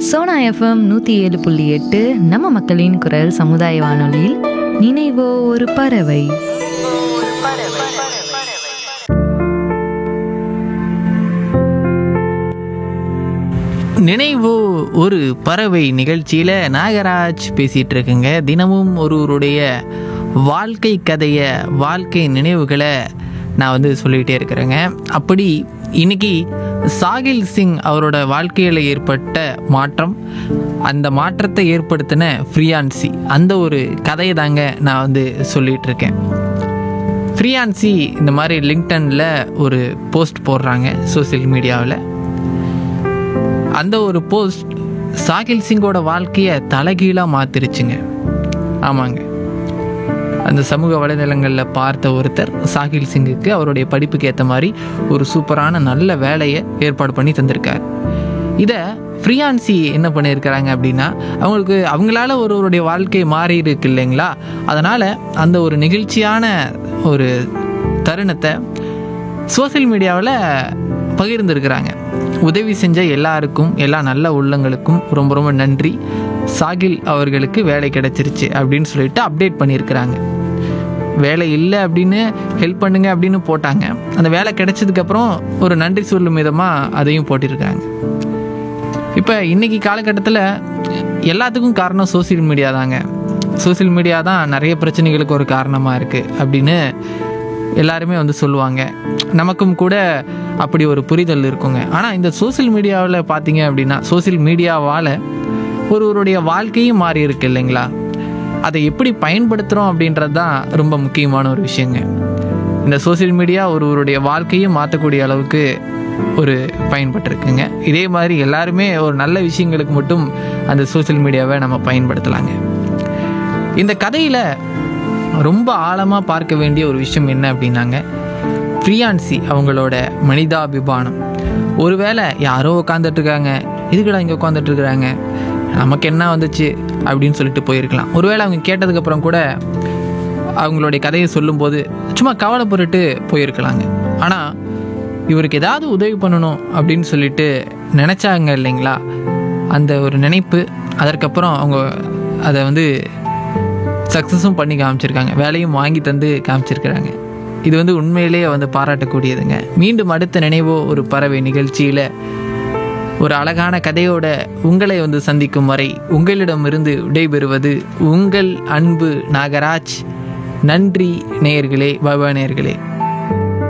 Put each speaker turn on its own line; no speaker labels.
Sona FM நூற்றி ஏழு புள்ளி எட்டு நம்ம மக்களின் குரல் சமுதாய வானொலியில் நினைவோ ஒரு பறவை
நினைவு ஒரு பறவை நிகழ்ச்சியில் நாகராஜ் பேசிகிட்டு இருக்குங்க தினமும் ஒருவருடைய வாழ்க்கை கதையை வாழ்க்கை நினைவுகளை நான் வந்து சொல்லிகிட்டே இருக்கிறேங்க அப்படி இன்னைக்கு சாகில் சிங் அவரோட வாழ்க்கையில் ஏற்பட்ட மாற்றம் அந்த மாற்றத்தை ஏற்படுத்தின ஃப்ரீயான்சி அந்த ஒரு கதையை தாங்க நான் வந்து சொல்லிகிட்டு இருக்கேன் ஃப்ரீயான்சி இந்த மாதிரி லிங்க்டனில் ஒரு போஸ்ட் போடுறாங்க சோஷியல் மீடியாவில் அந்த ஒரு போஸ்ட் சாகில் சிங்கோட வாழ்க்கையை தலைகீழாக மாத்திருச்சுங்க ஆமாங்க அந்த சமூக வலைதளங்களில் பார்த்த ஒருத்தர் சாகில் சிங்குக்கு அவருடைய படிப்புக்கு ஏற்ற மாதிரி ஒரு சூப்பரான நல்ல வேலையை ஏற்பாடு பண்ணி தந்திருக்கார் இதை ஃப்ரீயான்சி என்ன பண்ணியிருக்கிறாங்க அப்படின்னா அவங்களுக்கு அவங்களால ஒருவருடைய வாழ்க்கை மாறி இருக்கு இல்லைங்களா அதனால் அந்த ஒரு நிகழ்ச்சியான ஒரு தருணத்தை சோஷியல் மீடியாவில் பகிர்ந்திருக்கிறாங்க உதவி செஞ்ச எல்லாருக்கும் எல்லா நல்ல உள்ளங்களுக்கும் ரொம்ப ரொம்ப நன்றி சாகில் அவர்களுக்கு வேலை கிடைச்சிருச்சு அப்படின்னு சொல்லிட்டு அப்டேட் பண்ணியிருக்கிறாங்க வேலை இல்லை அப்படின்னு ஹெல்ப் பண்ணுங்க அப்படின்னு போட்டாங்க அந்த வேலை கிடைச்சதுக்கப்புறம் ஒரு நன்றி சொல்லும் விதமாக அதையும் போட்டிருக்காங்க இப்போ இன்னைக்கு காலகட்டத்தில் எல்லாத்துக்கும் காரணம் சோஷியல் மீடியா தாங்க சோஷியல் மீடியா தான் நிறைய பிரச்சனைகளுக்கு ஒரு காரணமாக இருக்குது அப்படின்னு எல்லாருமே வந்து சொல்லுவாங்க நமக்கும் கூட அப்படி ஒரு புரிதல் இருக்குங்க ஆனால் இந்த சோஷியல் மீடியாவில் பார்த்தீங்க அப்படின்னா சோஷியல் மீடியாவால் ஒருவருடைய வாழ்க்கையும் மாறி இருக்கு இல்லைங்களா அதை எப்படி பயன்படுத்துகிறோம் அப்படின்றது தான் ரொம்ப முக்கியமான ஒரு விஷயங்க இந்த சோஷியல் மீடியா ஒருவருடைய வாழ்க்கையும் மாற்றக்கூடிய அளவுக்கு ஒரு பயன்பட்டுருக்குங்க இதே மாதிரி எல்லாருமே ஒரு நல்ல விஷயங்களுக்கு மட்டும் அந்த சோஷியல் மீடியாவை நம்ம பயன்படுத்தலாங்க இந்த கதையில் ரொம்ப ஆழமாக பார்க்க வேண்டிய ஒரு விஷயம் என்ன அப்படின்னாங்க ஃப்ரீயான்சி அவங்களோட மனிதாபிமானம் ஒருவேளை யாரோ உட்காந்துட்டு இருக்காங்க இதுக்கடா இங்கே உட்காந்துட்டு இருக்கிறாங்க நமக்கு என்ன வந்துச்சு அப்படின்னு சொல்லிட்டு போயிருக்கலாம் ஒருவேளை அவங்க கேட்டதுக்கப்புறம் கூட அவங்களுடைய கதையை சொல்லும்போது சும்மா கவலைப்பட்டுட்டு போயிருக்கலாங்க ஆனால் இவருக்கு ஏதாவது உதவி பண்ணணும் அப்படின்னு சொல்லிட்டு நினச்சாங்க இல்லைங்களா அந்த ஒரு நினைப்பு அதற்கப்புறம் அவங்க அதை வந்து சக்ஸஸும் பண்ணி காமிச்சிருக்காங்க வேலையும் வாங்கி தந்து காமிச்சிருக்கிறாங்க இது வந்து உண்மையிலேயே வந்து பாராட்டக்கூடியதுங்க மீண்டும் அடுத்த நினைவோ ஒரு பறவை நிகழ்ச்சியில் ஒரு அழகான கதையோட உங்களை வந்து சந்திக்கும் வரை உங்களிடமிருந்து விடைபெறுவது உங்கள் அன்பு நாகராஜ் நன்றி நேயர்களே பபா நேயர்களே